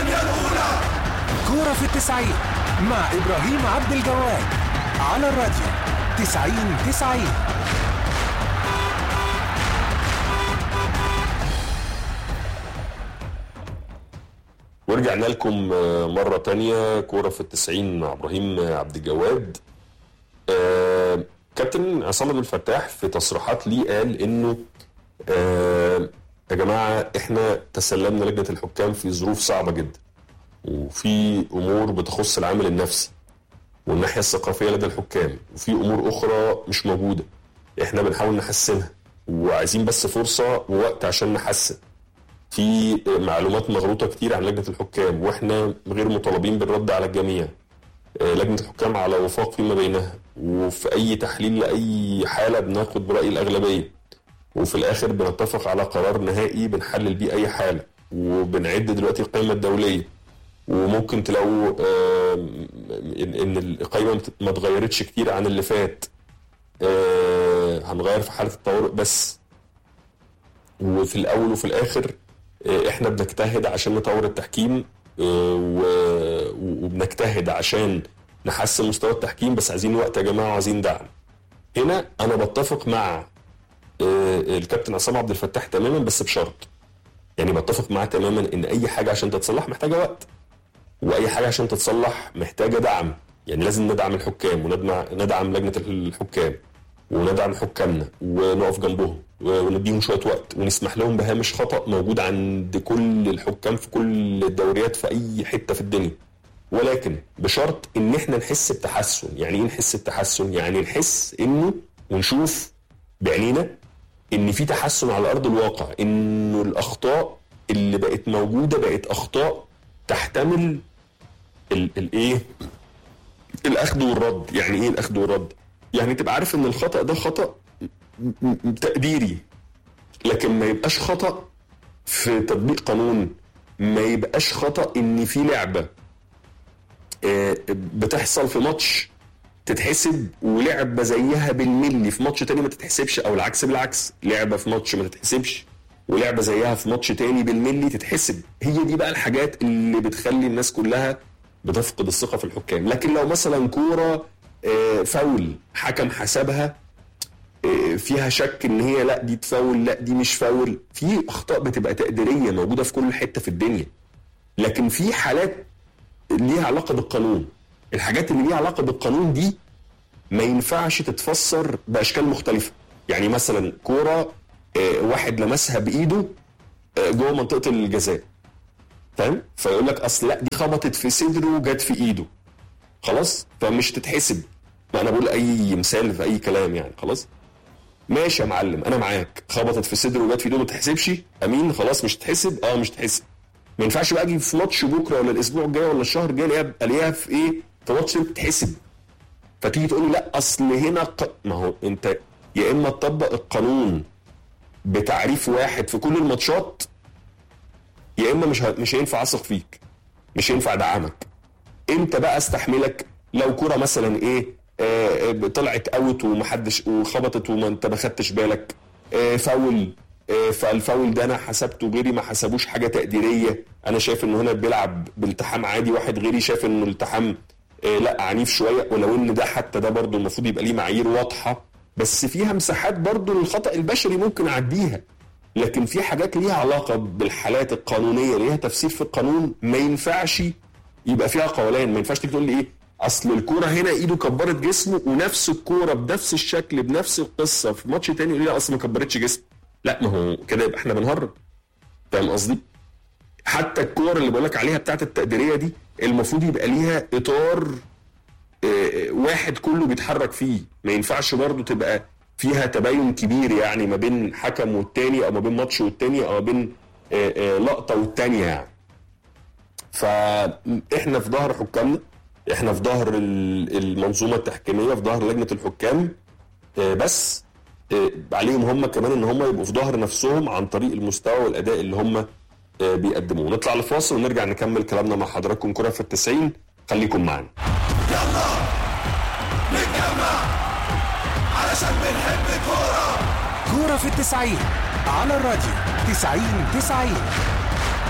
الثانية الأولى كورة في التسعين مع إبراهيم عبد الجواد على الراديو تسعين تسعين ورجعنا لكم مرة تانية كورة في التسعين مع إبراهيم عبد الجواد آه، كابتن عصام عبد الفتاح في تصريحات ليه قال إنه آه، يا جماعة إحنا تسلمنا لجنة الحكام في ظروف صعبة جدا وفي أمور بتخص العامل النفسي والناحية الثقافية لدى الحكام وفي أمور أخرى مش موجودة إحنا بنحاول نحسنها وعايزين بس فرصة ووقت عشان نحسن في معلومات مغلوطه كتير عن لجنه الحكام واحنا غير مطالبين بالرد على الجميع آه، لجنه الحكام على وفاق فيما بينها وفي اي تحليل لاي حاله بناخد براي الاغلبيه وفي الاخر بنتفق على قرار نهائي بنحلل بيه اي حاله وبنعد دلوقتي القائمه الدوليه وممكن تلاقوا آه، ان إن القائمه ما اتغيرتش كتير عن اللي فات آه، هنغير في حاله الطوارئ بس وفي الاول وفي الاخر آه، احنا بنجتهد عشان نطور التحكيم آه، و- وبنجتهد عشان نحسن مستوى التحكيم بس عايزين وقت يا جماعه وعايزين دعم هنا انا بتفق مع آه، الكابتن عصام عبد الفتاح تماما بس بشرط يعني بتفق معاه تماما ان اي حاجه عشان تتصلح محتاجه وقت واي حاجه عشان تتصلح محتاجه دعم يعني لازم ندعم الحكام وندعم ندعم لجنه الحكام وندعم حكامنا ونقف جنبهم ونديهم شويه وقت ونسمح لهم بهامش خطا موجود عند كل الحكام في كل الدوريات في اي حته في الدنيا ولكن بشرط ان احنا نحس بتحسن يعني ايه نحس بتحسن يعني نحس انه ونشوف بعينينا ان في تحسن على ارض الواقع انه الاخطاء اللي بقت موجوده بقت اخطاء تحتمل ال- الايه الاخذ والرد يعني ايه الاخذ والرد يعني تبقى عارف ان الخطا ده خطا م- م- تقديري لكن ما يبقاش خطا في تطبيق قانون ما يبقاش خطا ان في لعبه آه، بتحصل في ماتش تتحسب ولعبه زيها بالملي في ماتش تاني ما تتحسبش او العكس بالعكس لعبه في ماتش ما تتحسبش ولعبه زيها في ماتش تاني بالملي تتحسب هي دي بقى الحاجات اللي بتخلي الناس كلها بتفقد الثقه في الحكام لكن لو مثلا كوره آه، فاول حكم حسبها آه، فيها شك ان هي لا دي تفاول لا دي مش فاول في اخطاء بتبقى تقديريه موجوده في كل حته في الدنيا لكن في حالات ليها علاقه بالقانون الحاجات اللي ليها علاقه بالقانون دي ما ينفعش تتفسر باشكال مختلفه يعني مثلا كوره آه، واحد لمسها بايده آه، جوه منطقه الجزاء فاهم فيقول لك اصل لا دي خبطت في صدره وجت في ايده خلاص فمش تتحسب ما انا بقول اي مثال في اي كلام يعني خلاص ماشي يا معلم انا معاك خبطت في صدره وجت في ايده ما تتحسبش امين خلاص مش تتحسب اه مش تتحسب ما ينفعش بقى اجي في ماتش بكره ولا الاسبوع الجاي ولا الشهر الجاي الاقيها الاقيها في ايه في ماتش تتحسب فتيجي تقول لي لا اصل هنا ق... ما هو انت يا اما تطبق القانون بتعريف واحد في كل الماتشات يا اما مش ه... مش هينفع اثق فيك مش هينفع ادعمك امتى بقى استحملك لو كرة مثلا ايه آه آه، طلعت اوت ومحدش وخبطت وما انت ما خدتش بالك آه فاول آه فالفاول ده انا حسبته غيري ما حسبوش حاجه تقديريه انا شايف انه هنا بيلعب بالتحام عادي واحد غيري شايف انه التحام آه لا عنيف شويه ولو ان ده حتى ده برضه المفروض يبقى ليه معايير واضحه بس فيها مساحات برضه للخطا البشري ممكن اعديها لكن في حاجات ليها علاقه بالحالات القانونيه ليها تفسير في القانون ما ينفعش يبقى فيها قولان ما ينفعش تيجي تقول لي ايه اصل الكوره هنا ايده كبرت جسمه ونفس الكوره بنفس الشكل بنفس القصه في ماتش تاني يقول لي لا اصل ما كبرتش جسمه لا ما هو كده يبقى احنا بنهرب فاهم قصدي؟ حتى الكور اللي بقول لك عليها بتاعت التقديريه دي المفروض يبقى ليها اطار آه، واحد كله بيتحرك فيه ما ينفعش برضه تبقى فيها تباين كبير يعني ما بين حكم والتاني او ما بين ماتش والتاني او ما بين آه، آه، لقطه والتانيه يعني فاحنا في ظهر حكامنا احنا في ظهر ال- المنظومه التحكيميه في ظهر لجنه الحكام آه، بس آه، عليهم هم كمان ان هم يبقوا في ظهر نفسهم عن طريق المستوى والاداء اللي هم آه، بيقدموه نطلع لفاصل ونرجع نكمل كلامنا مع حضراتكم كره في التسعين خليكم معانا يلا نتجمع علشان بنحب الكورة كورة في التسعين على الراديو تسعين تسعين